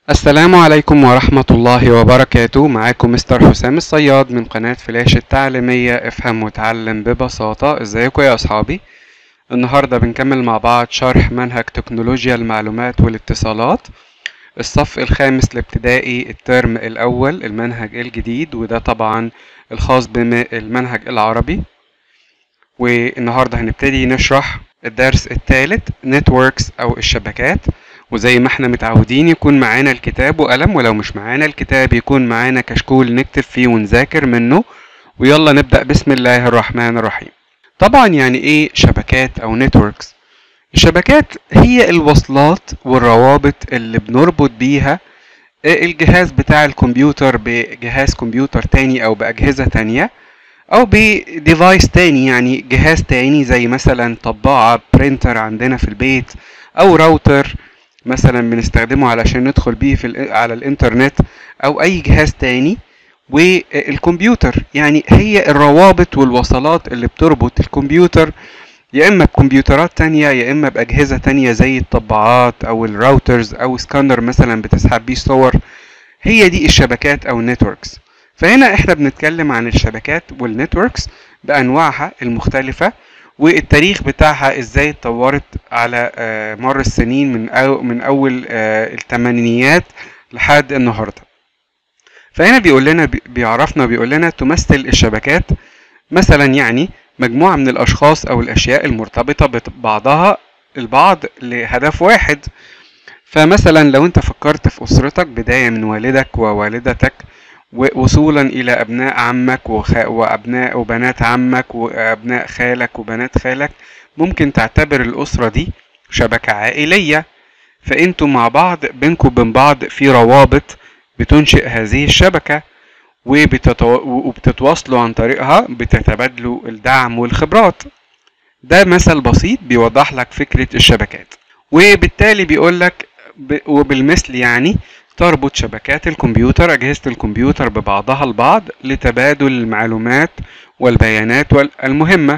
السلام عليكم ورحمة الله وبركاته معاكم مستر حسام الصياد من قناة فلاش التعليمية افهم وتعلم ببساطة ازيكم يا اصحابي النهاردة بنكمل مع بعض شرح منهج تكنولوجيا المعلومات والاتصالات الصف الخامس الابتدائي الترم الاول المنهج الجديد وده طبعا الخاص بالمنهج العربي والنهاردة هنبتدي نشرح الدرس الثالث نتوركس او الشبكات وزي ما احنا متعودين يكون معانا الكتاب وقلم ولو مش معانا الكتاب يكون معانا كشكول نكتب فيه ونذاكر منه ويلا نبدأ بسم الله الرحمن الرحيم طبعا يعني ايه شبكات او نتوركس الشبكات هي الوصلات والروابط اللي بنربط بيها الجهاز بتاع الكمبيوتر بجهاز كمبيوتر تاني او بأجهزة تانية او بديفايس تاني يعني جهاز تاني زي مثلا طباعة برينتر عندنا في البيت او راوتر مثلا بنستخدمه علشان ندخل بيه في على الانترنت او اي جهاز تاني والكمبيوتر يعني هي الروابط والوصلات اللي بتربط الكمبيوتر يا اما بكمبيوترات تانية يا اما باجهزة تانية زي الطباعات او الراوترز او سكانر مثلا بتسحب بيه صور هي دي الشبكات او النتوركس فهنا احنا بنتكلم عن الشبكات والنتوركس بانواعها المختلفة والتاريخ بتاعها ازاي اتطورت على مر السنين من أو من اول الثمانينيات لحد النهارده فهنا بيقول لنا بيعرفنا بيقول لنا تمثل الشبكات مثلا يعني مجموعه من الاشخاص او الاشياء المرتبطه ببعضها البعض لهدف واحد فمثلا لو انت فكرت في اسرتك بدايه من والدك ووالدتك ووصولا إلى أبناء عمك وخ... وأبناء وبنات عمك وأبناء خالك وبنات خالك ممكن تعتبر الأسرة دي شبكة عائلية فأنتوا مع بعض بينكم وبين بعض في روابط بتنشئ هذه الشبكة وبتتو... وبتتواصلوا عن طريقها بتتبادلوا الدعم والخبرات ده مثل بسيط بيوضح لك فكرة الشبكات وبالتالي بيقول لك ب... وبالمثل يعني تربط شبكات الكمبيوتر أجهزة الكمبيوتر ببعضها البعض لتبادل المعلومات والبيانات المهمة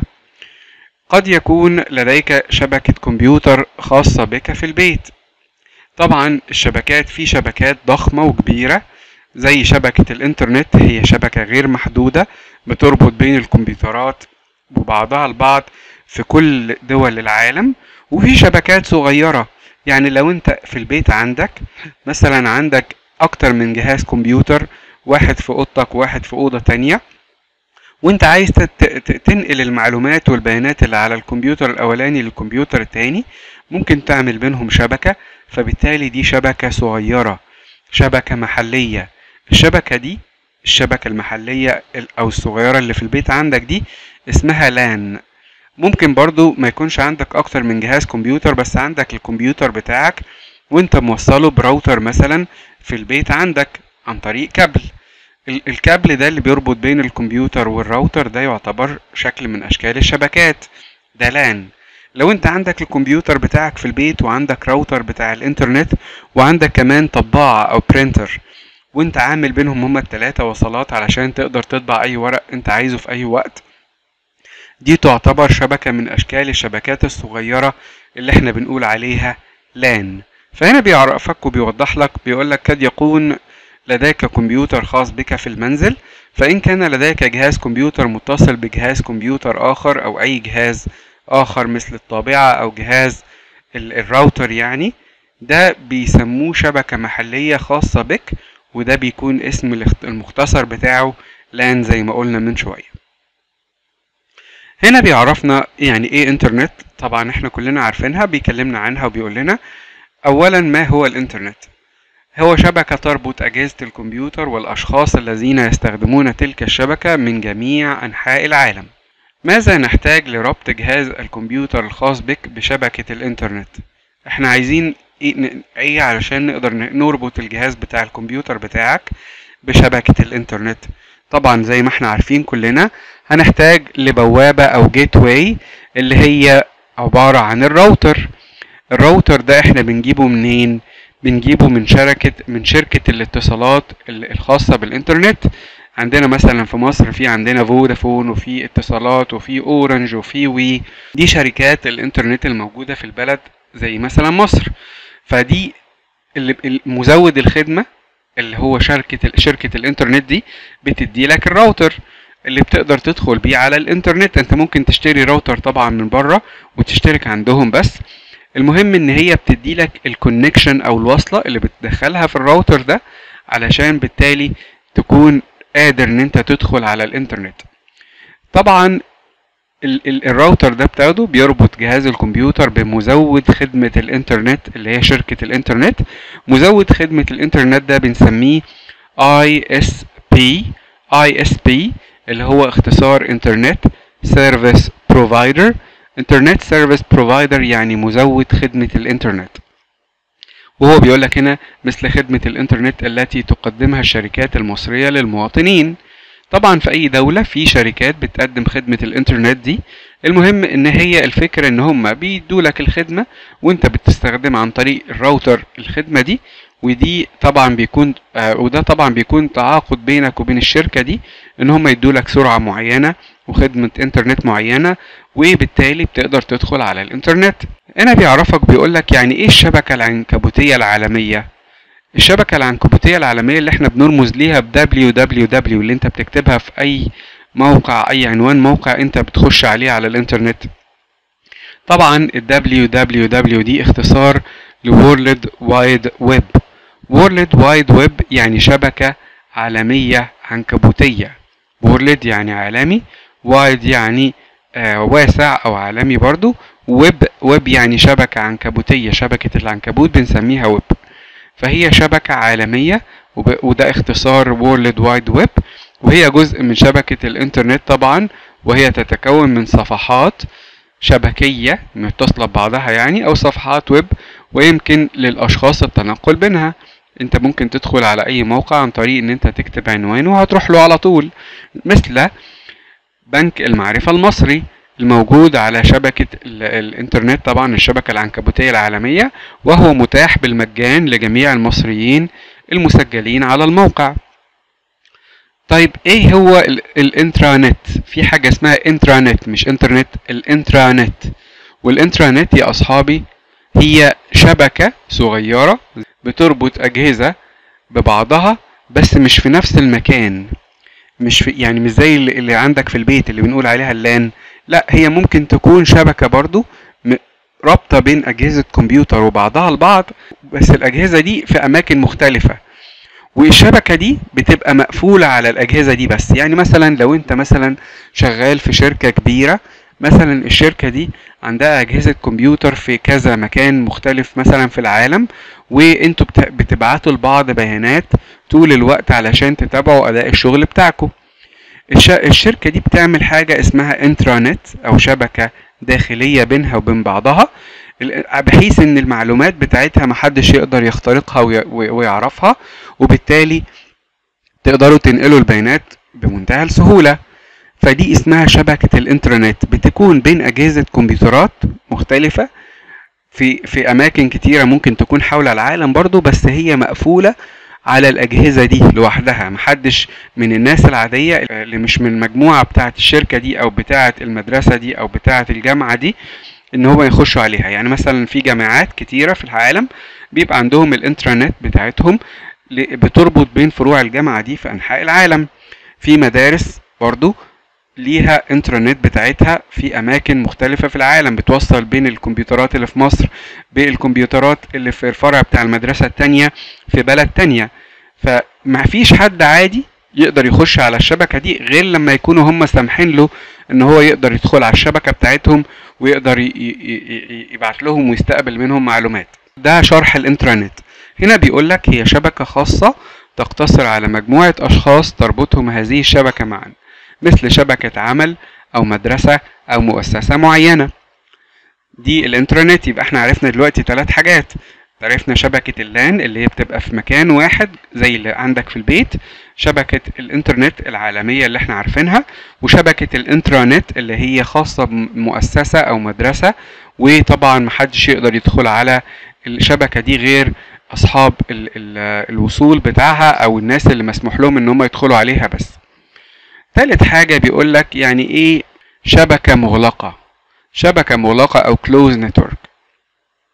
قد يكون لديك شبكة كمبيوتر خاصة بك في البيت طبعا الشبكات في شبكات ضخمة وكبيرة زي شبكة الإنترنت هي شبكة غير محدودة بتربط بين الكمبيوترات وبعضها البعض في كل دول العالم وفي شبكات صغيرة يعني لو انت في البيت عندك مثلا عندك اكتر من جهاز كمبيوتر واحد في اوضتك وواحد في اوضه تانية وانت عايز تنقل المعلومات والبيانات اللي على الكمبيوتر الاولاني للكمبيوتر التاني ممكن تعمل بينهم شبكه فبالتالي دي شبكه صغيره شبكه محليه الشبكه دي الشبكه المحليه او الصغيره اللي في البيت عندك دي اسمها لان ممكن برضو ما يكونش عندك اكتر من جهاز كمبيوتر بس عندك الكمبيوتر بتاعك وانت موصله براوتر مثلا في البيت عندك عن طريق كابل الكابل ده اللي بيربط بين الكمبيوتر والراوتر ده يعتبر شكل من اشكال الشبكات ده لان لو انت عندك الكمبيوتر بتاعك في البيت وعندك راوتر بتاع الانترنت وعندك كمان طباعة او برينتر وانت عامل بينهم هما التلاتة وصلات علشان تقدر تطبع اي ورق انت عايزه في اي وقت دي تعتبر شبكة من أشكال الشبكات الصغيرة اللي احنا بنقول عليها لان فهنا بيعرفك وبيوضح لك بيقول لك قد يكون لديك كمبيوتر خاص بك في المنزل فإن كان لديك جهاز كمبيوتر متصل بجهاز كمبيوتر آخر أو أي جهاز آخر مثل الطابعة أو جهاز الراوتر يعني ده بيسموه شبكة محلية خاصة بك وده بيكون اسم المختصر بتاعه لان زي ما قلنا من شويه هنا بيعرفنا يعني ايه انترنت طبعا احنا كلنا عارفينها بيكلمنا عنها وبيقول لنا اولا ما هو الانترنت هو شبكة تربط أجهزة الكمبيوتر والأشخاص الذين يستخدمون تلك الشبكة من جميع أنحاء العالم ماذا نحتاج لربط جهاز الكمبيوتر الخاص بك بشبكة الإنترنت؟ احنا عايزين ايه علشان نقدر نربط الجهاز بتاع الكمبيوتر بتاعك بشبكة الإنترنت طبعا زي ما احنا عارفين كلنا هنحتاج لبوابة او جيت واي اللي هي عبارة عن الراوتر الراوتر ده احنا بنجيبه منين بنجيبه من شركة من شركة الاتصالات الخاصة بالانترنت عندنا مثلا في مصر في عندنا فودافون وفي اتصالات وفي اورنج وفي وي دي شركات الانترنت الموجودة في البلد زي مثلا مصر فدي اللي مزود الخدمه اللي هو شركه شركه الانترنت دي بتدي لك الراوتر اللي بتقدر تدخل بيه على الانترنت انت ممكن تشتري راوتر طبعا من بره وتشترك عندهم بس المهم ان هي بتدي لك الكونكشن او الوصله اللي بتدخلها في الراوتر ده علشان بالتالي تكون قادر ان انت تدخل على الانترنت طبعا ال ال الراوتر ده بتاخده بيربط جهاز الكمبيوتر بمزود خدمة الانترنت اللي هي شركة الانترنت مزود خدمة الانترنت ده بنسميه ISP ISP اللي هو اختصار انترنت سيرفيس بروفايدر انترنت سيرفيس بروفايدر يعني مزود خدمة الانترنت وهو بيقول لك هنا مثل خدمة الانترنت التي تقدمها الشركات المصرية للمواطنين طبعا في اي دولة في شركات بتقدم خدمة الانترنت دي المهم ان هي الفكرة ان هم بيدوا لك الخدمة وانت بتستخدم عن طريق الراوتر الخدمة دي ودي طبعا بيكون آه وده طبعا بيكون تعاقد بينك وبين الشركة دي ان هم يدوا لك سرعة معينة وخدمة انترنت معينة وبالتالي بتقدر تدخل على الانترنت هنا بيعرفك بيقول لك يعني ايه الشبكة العنكبوتية العالمية الشبكة العنكبوتية العالمية اللي احنا بنرمز ليها ب www اللي انت بتكتبها في اي موقع اي عنوان موقع انت بتخش عليه على الانترنت طبعا ال www دي اختصار ل World Wide Web World Wide Web يعني شبكة عالمية عنكبوتية World يعني عالمي Wide يعني آه واسع او عالمي برضو ويب ويب يعني شبكة عنكبوتية شبكة العنكبوت بنسميها ويب فهي شبكة عالمية وده اختصار World Wide Web وهي جزء من شبكة الانترنت طبعا وهي تتكون من صفحات شبكية متصلة ببعضها يعني أو صفحات ويب ويمكن للأشخاص التنقل بينها انت ممكن تدخل على اي موقع عن طريق ان انت تكتب عنوان وهتروح له على طول مثل بنك المعرفة المصري الموجود على شبكة الانترنت طبعا الشبكة العنكبوتية العالمية وهو متاح بالمجان لجميع المصريين المسجلين على الموقع طيب ايه هو الانترانت في حاجة اسمها انترانت مش انترنت الانترانت والانترانت يا اصحابي هي شبكة صغيرة بتربط اجهزة ببعضها بس مش في نفس المكان مش في يعني مش زي اللي عندك في البيت اللي بنقول عليها اللان لا هي ممكن تكون شبكة برضو رابطة بين أجهزة كمبيوتر وبعضها البعض بس الأجهزة دي في أماكن مختلفة والشبكة دي بتبقى مقفولة على الأجهزة دي بس يعني مثلا لو أنت مثلا شغال في شركة كبيرة مثلا الشركة دي عندها أجهزة كمبيوتر في كذا مكان مختلف مثلا في العالم وانتوا بتبعتوا لبعض بيانات طول الوقت علشان تتابعوا أداء الشغل بتاعكم الشركة دي بتعمل حاجة اسمها انترانت أو شبكة داخلية بينها وبين بعضها بحيث ان المعلومات بتاعتها محدش يقدر يخترقها ويعرفها وبالتالي تقدروا تنقلوا البيانات بمنتهى السهولة فدي اسمها شبكة الانترنت بتكون بين أجهزة كمبيوترات مختلفة في في أماكن كتيرة ممكن تكون حول العالم برضو بس هي مقفولة على الأجهزة دي لوحدها محدش من الناس العادية اللي مش من المجموعة بتاعة الشركة دي أو بتاعة المدرسة دي أو بتاعة الجامعة دي إن هو يخشوا عليها يعني مثلا في جامعات كتيرة في العالم بيبقى عندهم الانترنت بتاعتهم بتربط بين فروع الجامعة دي في أنحاء العالم في مدارس برضو ليها انترنت بتاعتها في اماكن مختلفة في العالم بتوصل بين الكمبيوترات اللي في مصر بالكمبيوترات اللي في الفرع بتاع المدرسة التانية في بلد تانية فما فيش حد عادي يقدر يخش على الشبكة دي غير لما يكونوا هم سامحين له ان هو يقدر يدخل على الشبكة بتاعتهم ويقدر يبعت لهم ويستقبل منهم معلومات ده شرح الانترنت هنا بيقول لك هي شبكة خاصة تقتصر على مجموعة أشخاص تربطهم هذه الشبكة معا مثل شبكة عمل أو مدرسة أو مؤسسة معينة دي الانترنت يبقى احنا عرفنا دلوقتي ثلاث حاجات عرفنا شبكة اللان اللي هي بتبقى في مكان واحد زي اللي عندك في البيت شبكة الانترنت العالمية اللي احنا عارفينها وشبكة الانترانت اللي هي خاصة بمؤسسة او مدرسة وطبعا محدش يقدر يدخل على الشبكة دي غير اصحاب ال ال الوصول بتاعها او الناس اللي مسموح لهم ان هم يدخلوا عليها بس تالت حاجة بيقول لك يعني ايه شبكة مغلقة شبكة مغلقة او closed network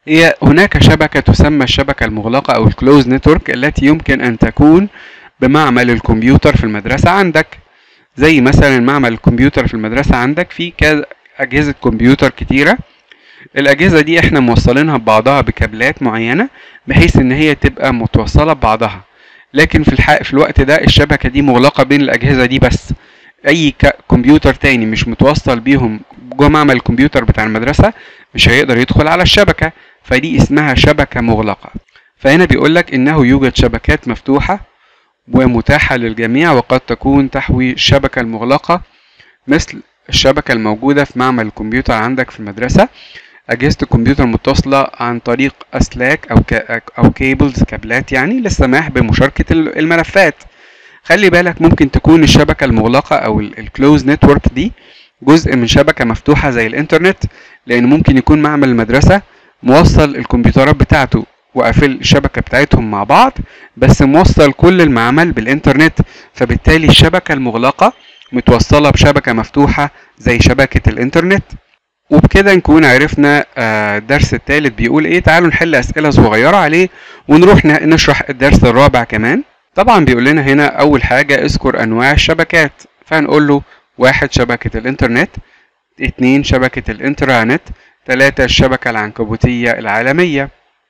هي هناك شبكة تسمى الشبكة المغلقة أو الكلوز نتورك التي يمكن أن تكون بمعمل الكمبيوتر في المدرسة عندك زي مثلا معمل الكمبيوتر في المدرسة عندك في كذا أجهزة كمبيوتر كتيرة الأجهزة دي احنا موصلينها ببعضها بكابلات معينة بحيث إن هي تبقى متوصلة ببعضها لكن في الحق في الوقت ده الشبكة دي مغلقة بين الأجهزة دي بس أي كمبيوتر تاني مش متوصل بيهم جوه معمل الكمبيوتر بتاع المدرسة مش هيقدر يدخل على الشبكة فدي اسمها شبكة مغلقة فهنا بيقولك إنه يوجد شبكات مفتوحة ومتاحة للجميع وقد تكون تحوي الشبكة المغلقة مثل الشبكة الموجودة في معمل الكمبيوتر عندك في المدرسة أجهزة الكمبيوتر متصلة عن طريق أسلاك أو أو كيبلز كابلات يعني للسماح بمشاركة الملفات خلي بالك ممكن تكون الشبكة المغلقة أو الكلوز نتورك دي جزء من شبكة مفتوحة زي الإنترنت لأن ممكن يكون معمل المدرسة موصل الكمبيوترات بتاعته وقافل الشبكة بتاعتهم مع بعض بس موصل كل المعمل بالإنترنت فبالتالي الشبكة المغلقة متوصلة بشبكة مفتوحة زي شبكة الإنترنت وبكده نكون عرفنا الدرس الثالث بيقول ايه تعالوا نحل اسئله صغيره عليه ونروح نشرح الدرس الرابع كمان طبعا بيقول لنا هنا اول حاجه اذكر انواع الشبكات فهنقول له واحد شبكه الانترنت اتنين شبكه الانترانت تلاتة الشبكة العنكبوتية العالمية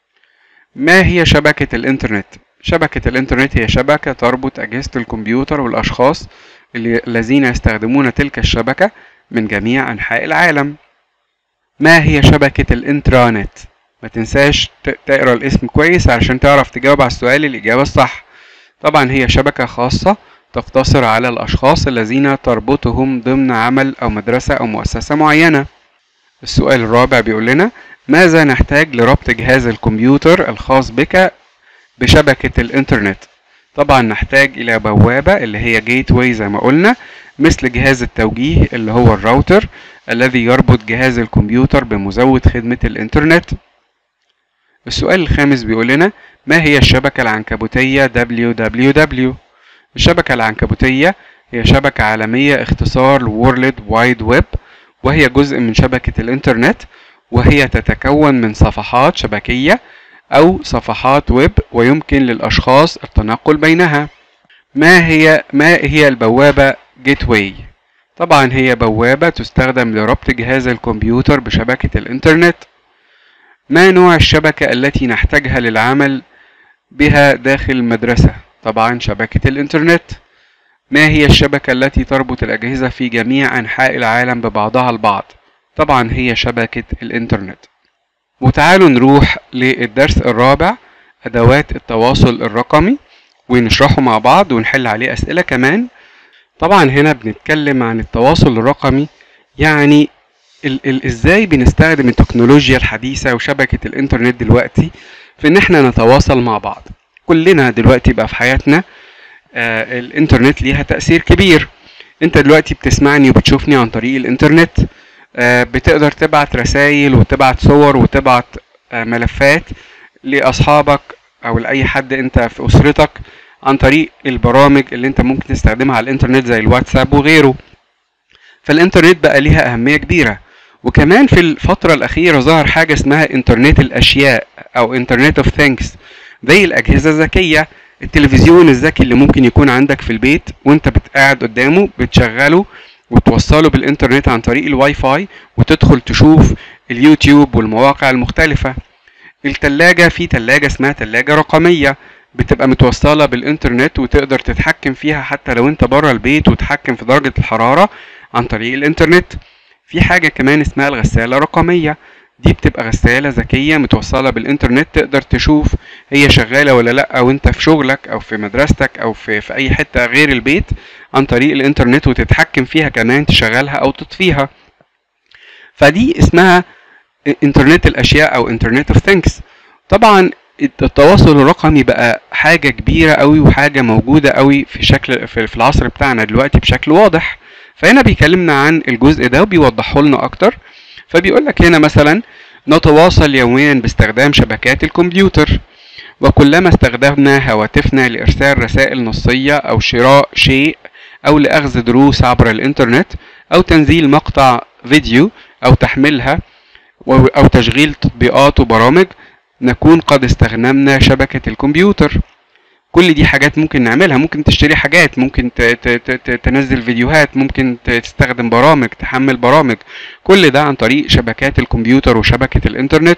ما هي شبكة الإنترنت؟ شبكة الإنترنت هي شبكة تربط أجهزة الكمبيوتر والأشخاص الذين يستخدمون تلك الشبكة من جميع أنحاء العالم ما هي شبكة الإنترانت؟ ما تنساش تقرا الاسم كويس علشان تعرف تجاوب على السؤال الإجابة الصح طبعا هي شبكة خاصة تقتصر على الأشخاص الذين تربطهم ضمن عمل أو مدرسة أو مؤسسة معينة السؤال الرابع بيقول لنا ماذا نحتاج لربط جهاز الكمبيوتر الخاص بك بشبكة الإنترنت طبعا نحتاج إلى بوابة اللي هي جيت واي زي ما قلنا مثل جهاز التوجيه اللي هو الراوتر الذي يربط جهاز الكمبيوتر بمزود خدمة الإنترنت السؤال الخامس بيقول لنا ما هي الشبكة العنكبوتية www الشبكة العنكبوتية هي شبكة عالمية اختصار World Wide Web وهي جزء من شبكة الإنترنت وهي تتكون من صفحات شبكية أو صفحات ويب ويمكن للأشخاص التنقل بينها ما هي ما هي البوابة جيت واي طبعا هي بوابة تستخدم لربط جهاز الكمبيوتر بشبكة الإنترنت ما نوع الشبكة التي نحتاجها للعمل بها داخل المدرسة طبعا شبكة الإنترنت ما هي الشبكة التي تربط الأجهزة في جميع أنحاء العالم ببعضها البعض طبعا هي شبكة الإنترنت وتعالوا نروح للدرس الرابع أدوات التواصل الرقمي ونشرحه مع بعض ونحل عليه أسئلة كمان طبعا هنا بنتكلم عن التواصل الرقمي يعني ال ال ازاي بنستخدم التكنولوجيا الحديثة وشبكة الانترنت دلوقتي في ان احنا نتواصل مع بعض كلنا دلوقتي بقى في حياتنا آه الانترنت ليها تأثير كبير انت دلوقتي بتسمعني وبتشوفني عن طريق الانترنت آه بتقدر تبعت رسائل وتبعت صور وتبعت آه ملفات لأصحابك أو لأي حد أنت في أسرتك عن طريق البرامج اللي أنت ممكن تستخدمها على الإنترنت زي الواتساب وغيره فالإنترنت بقى ليها أهمية كبيرة وكمان في الفترة الأخيرة ظهر حاجة اسمها إنترنت الأشياء أو إنترنت أوف ثينكس زي الأجهزة الذكية التلفزيون الذكي اللي ممكن يكون عندك في البيت وانت قاعد قدامه بتشغله وتوصله بالإنترنت عن طريق الواي فاي وتدخل تشوف اليوتيوب والمواقع المختلفة التلاجة في تلاجة اسمها تلاجة رقمية بتبقى متوصلة بالإنترنت وتقدر تتحكم فيها حتى لو انت بره البيت وتتحكم في درجة الحرارة عن طريق الإنترنت في حاجة كمان اسمها الغسالة الرقمية دي بتبقى غسالة ذكية متوصلة بالإنترنت تقدر تشوف هي شغالة ولا لأ وانت في شغلك أو في مدرستك أو في, في أي حتة غير البيت عن طريق الإنترنت وتتحكم فيها كمان تشغلها أو تطفيها فدي اسمها انترنت الاشياء او انترنت اوف ثينكس طبعا التواصل الرقمي بقى حاجه كبيره قوي وحاجه موجوده قوي في شكل في العصر بتاعنا دلوقتي بشكل واضح فهنا بيكلمنا عن الجزء ده وبيوضحه لنا اكتر فبيقول لك هنا مثلا نتواصل يوميا باستخدام شبكات الكمبيوتر وكلما استخدمنا هواتفنا لارسال رسائل نصيه او شراء شيء او لاخذ دروس عبر الانترنت او تنزيل مقطع فيديو او تحميلها و- أو تشغيل تطبيقات وبرامج نكون قد استخدمنا شبكة الكمبيوتر كل دي حاجات ممكن نعملها ممكن تشتري حاجات ممكن ت- ت- ت- ت- تنزل فيديوهات ممكن ت- تستخدم برامج تحمل برامج كل ده عن طريق شبكات الكمبيوتر وشبكة الإنترنت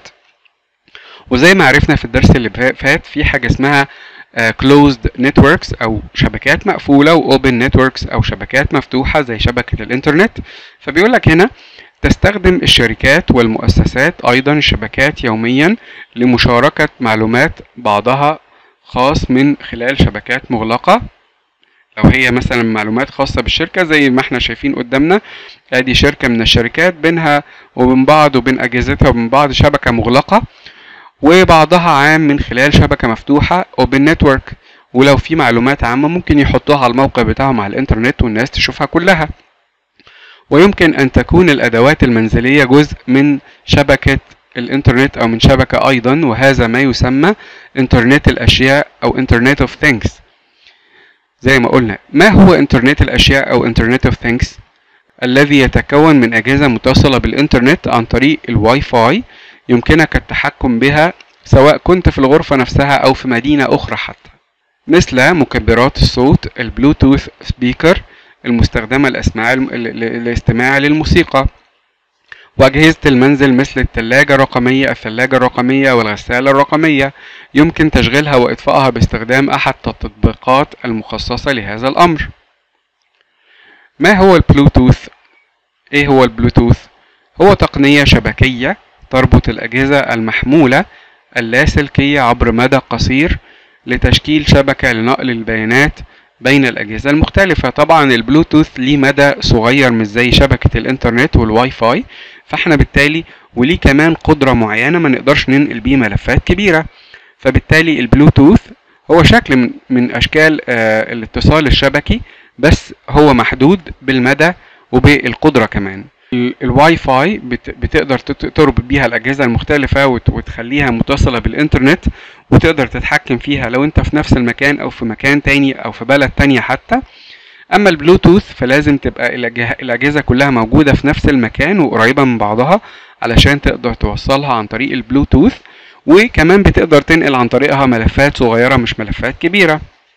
وزي ما عرفنا في الدرس اللي فا- فات في حاجة اسمها آه، closed networks أو شبكات مقفولة و open networks أو شبكات مفتوحة زي شبكة الإنترنت فبيقول لك هنا تستخدم الشركات والمؤسسات أيضا الشبكات يوميا لمشاركة معلومات بعضها خاص من خلال شبكات مغلقة لو هي مثلا معلومات خاصة بالشركة زي ما احنا شايفين قدامنا ادي شركة من الشركات بينها وبين بعض وبين اجهزتها وبين بعض شبكة مغلقة وبعضها عام من خلال شبكة مفتوحة open network ولو في معلومات عامة ممكن يحطوها على الموقع بتاعهم على الانترنت والناس تشوفها كلها ويمكن أن تكون الأدوات المنزلية جزء من شبكة الإنترنت أو من شبكة أيضا وهذا ما يسمى إنترنت الأشياء أو إنترنت أوف Things زي ما قلنا ما هو إنترنت الأشياء أو إنترنت أوف Things الذي يتكون من أجهزة متصلة بالإنترنت عن طريق الواي فاي يمكنك التحكم بها سواء كنت في الغرفة نفسها أو في مدينة أخرى حتى مثل مكبرات الصوت البلوتوث سبيكر المستخدمة لأسماع الم- ل- ل- للاستماع للموسيقى وأجهزة المنزل مثل الثلاجة الرقمية الثلاجة الرقمية والغسالة الرقمية يمكن تشغيلها وإطفائها باستخدام أحد التطبيقات المخصصة لهذا الأمر ما هو البلوتوث؟ إيه هو البلوتوث؟ هو تقنية شبكية تربط الأجهزة المحمولة اللاسلكية عبر مدى قصير لتشكيل شبكة لنقل البيانات بين الأجهزة المختلفة طبعا البلوتوث ليه مدى صغير مش زي شبكة الإنترنت والواي فاي فاحنا بالتالي وليه كمان قدرة معينة ما نقدرش ننقل بيه ملفات كبيرة فبالتالي البلوتوث هو شكل من, من أشكال آه الاتصال الشبكي بس هو محدود بالمدى وبالقدرة كمان ال- الواي فاي بت- بتقدر تت- تربط بيها الأجهزة المختلفة وت- وتخليها متصلة بالإنترنت وتقدر تتحكم فيها لو انت في نفس المكان او في مكان تاني او في بلد تانية حتى اما البلوتوث فلازم تبقى الأجه- الاجهزة كلها موجودة في نفس المكان وقريبة من بعضها علشان تقدر توصلها عن طريق البلوتوث وكمان بتقدر تنقل عن طريقها ملفات صغيرة مش ملفات كبيرة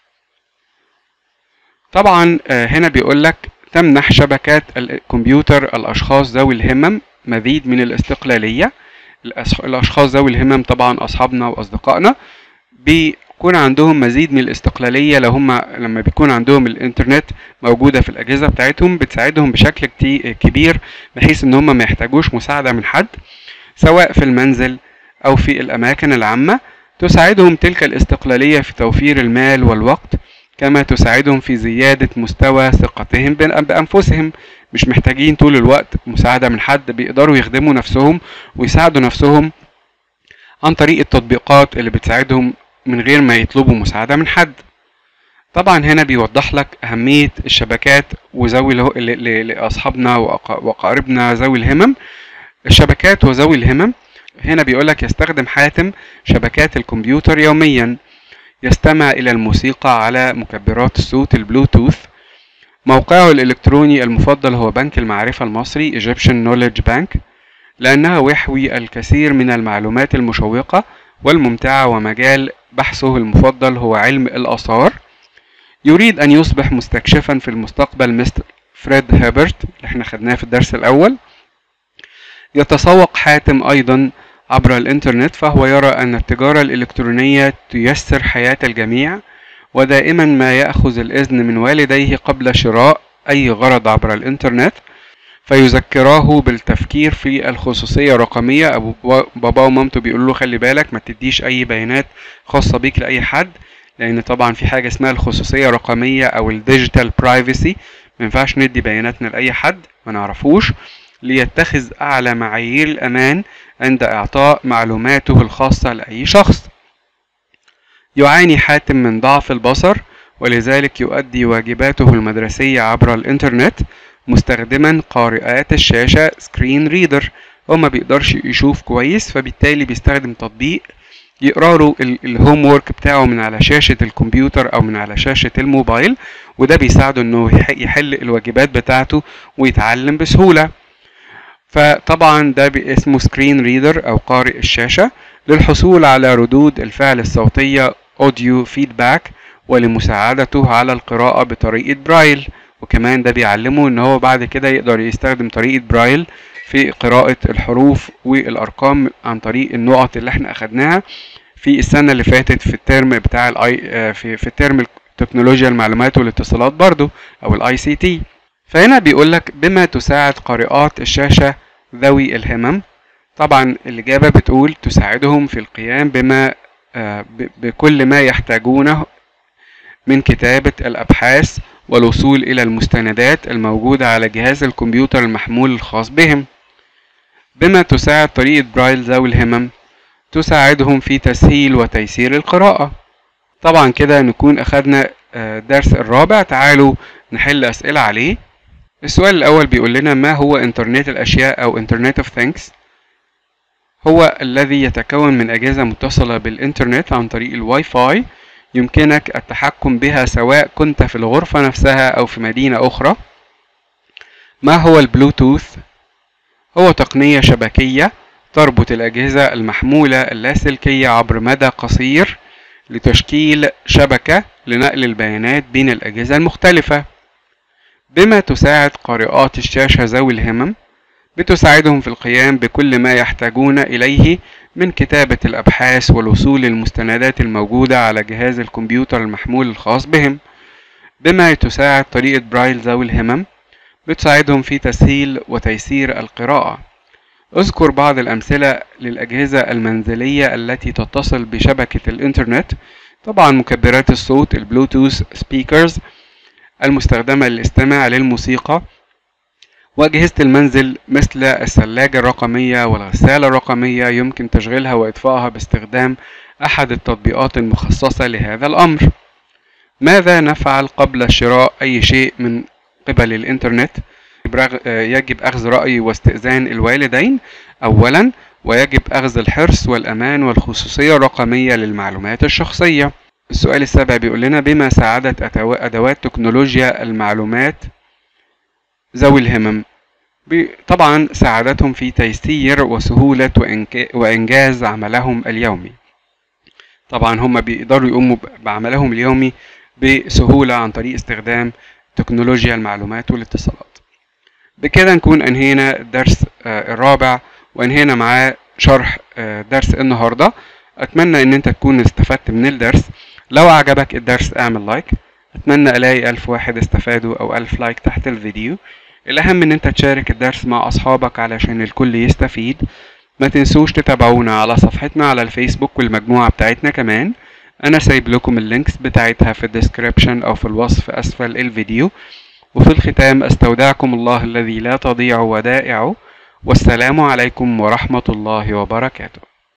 طبعا آه، هنا بيقول لك تمنح شبكات الكمبيوتر الاشخاص ذوي الهمم مزيد من الاستقلالية الأش- الاشخاص ذوي الهمم طبعا اصحابنا واصدقائنا بيكون عندهم مزيد من الاستقلالية لو هم لما بيكون عندهم الانترنت موجودة في الأجهزة بتاعتهم بتساعدهم بشكل كتي- كبير بحيث إن هم ما يحتاجوش مساعدة من حد سواء في المنزل أو في الأماكن العامة تساعدهم تلك الاستقلالية في توفير المال والوقت كما تساعدهم في زيادة مستوى ثقتهم بأن- بأنفسهم مش محتاجين طول الوقت مساعدة من حد بيقدروا يخدموا نفسهم ويساعدوا نفسهم عن طريق التطبيقات اللي بتساعدهم من غير ما يطلبوا مساعدة من حد طبعا هنا بيوضح لك أهمية الشبكات وذوي اله- ل- ل- لأصحابنا وأق- وأقاربنا ذوي الهمم الشبكات وذوي الهمم هنا بيقولك يستخدم حاتم شبكات الكمبيوتر يوميا يستمع إلى الموسيقى على مكبرات الصوت البلوتوث موقعه الإلكتروني المفضل هو بنك المعرفة المصري Egyptian Knowledge Bank لأنه يحوي الكثير من المعلومات المشوقة والممتعة ومجال بحثه المفضل هو علم الآثار يريد أن يصبح مستكشفا في المستقبل مثل فريد هيبرت اللي احنا خدناه في الدرس الأول يتسوق حاتم أيضا عبر الإنترنت فهو يرى أن التجارة الإلكترونية تيسر حياة الجميع ودائما ما يأخذ الإذن من والديه قبل شراء أي غرض عبر الإنترنت فيذكراه بالتفكير في الخصوصية الرقمية أبو بابا ومامته بيقولوا له خلي بالك ما تديش أي بيانات خاصة بيك لأي حد لأن طبعا في حاجة اسمها الخصوصية الرقمية أو الديجيتال برايفسي مينفعش ندي بياناتنا لأي حد ما نعرفوش ليتخذ أعلى معايير الأمان عند إعطاء معلوماته الخاصة لأي شخص يعاني حاتم من ضعف البصر ولذلك يؤدي واجباته المدرسية عبر الإنترنت مستخدما قارئات الشاشة سكرين ريدر هو ما بيقدرش يشوف كويس فبالتالي بيستخدم تطبيق يقرا له الهوم وورك بتاعه من على شاشة الكمبيوتر أو من على شاشة الموبايل وده بيساعده إنه يح- يحل الواجبات بتاعته ويتعلم بسهولة فطبعا ده اسمه سكرين ريدر أو قارئ الشاشة للحصول على ردود الفعل الصوتية أوديو فيدباك ولمساعدته على القراءة بطريقة برايل وكمان ده بيعلمه ان هو بعد كده يقدر يستخدم طريقة برايل في قراءة الحروف والأرقام عن طريق النقط اللي احنا أخدناها في السنة اللي فاتت في الترم بتاع الاي في في الترم تكنولوجيا المعلومات والاتصالات برضو أو الاي سي تي فهنا بيقول لك بما تساعد قارئات الشاشة ذوي الهمم طبعا الإجابة بتقول تساعدهم في القيام بما بكل ما يحتاجونه من كتابة الأبحاث والوصول إلى المستندات الموجودة على جهاز الكمبيوتر المحمول الخاص بهم بما تساعد طريقة برايل ذوي الهمم تساعدهم في تسهيل وتيسير القراءة طبعا كده نكون أخدنا الدرس الرابع تعالوا نحل أسئلة عليه السؤال الأول بيقول لنا ما هو إنترنت الأشياء أو إنترنت أوف ثينكس هو الذي يتكون من أجهزة متصلة بالإنترنت عن طريق الواي فاي يمكنك التحكم بها سواء كنت في الغرفة نفسها أو في مدينة أخرى ما هو البلوتوث؟ هو تقنية شبكية تربط الأجهزة المحمولة اللاسلكية عبر مدى قصير لتشكيل شبكة لنقل البيانات بين الأجهزة المختلفة بما تساعد قارئات الشاشة ذوي الهمم بتساعدهم في القيام بكل ما يحتاجون إليه من كتابة الأبحاث والوصول للمستندات الموجودة على جهاز الكمبيوتر المحمول الخاص بهم بما تساعد طريقة برايل ذوي الهمم بتساعدهم في تسهيل وتيسير القراءة اذكر بعض الأمثلة للأجهزة المنزلية التي تتصل بشبكة الإنترنت طبعا مكبرات الصوت البلوتوث سبيكرز المستخدمة للاستماع للموسيقى وأجهزة المنزل مثل الثلاجة الرقمية والغسالة الرقمية يمكن تشغيلها وإطفائها باستخدام أحد التطبيقات المخصصة لهذا الأمر. ماذا نفعل قبل شراء أي شيء من قبل الإنترنت؟ يجب أخذ رأي واستئذان الوالدين أولا ويجب أخذ الحرص والأمان والخصوصية الرقمية للمعلومات الشخصية. السؤال السابع بيقول لنا بما ساعدت أدوات تكنولوجيا المعلومات ذوي الهمم طبعا ساعدتهم في تيسير وسهولة وإنجاز عملهم اليومي طبعا هم بيقدروا يقوموا بعملهم اليومي بسهولة عن طريق استخدام تكنولوجيا المعلومات والاتصالات بكده نكون أنهينا الدرس الرابع وأنهينا معاه شرح درس النهاردة أتمنى أن أنت تكون استفدت من الدرس لو عجبك الدرس اعمل لايك أتمنى ألاقي ألف واحد استفادوا أو ألف لايك تحت الفيديو الأهم إن أنت تشارك الدرس مع أصحابك علشان الكل يستفيد ما تنسوش تتابعونا على صفحتنا على الفيسبوك والمجموعة بتاعتنا كمان أنا سايب لكم اللينكس بتاعتها في الديسكريبشن أو في الوصف أسفل الفيديو وفي الختام أستودعكم الله الذي لا تضيع ودائعه والسلام عليكم ورحمة الله وبركاته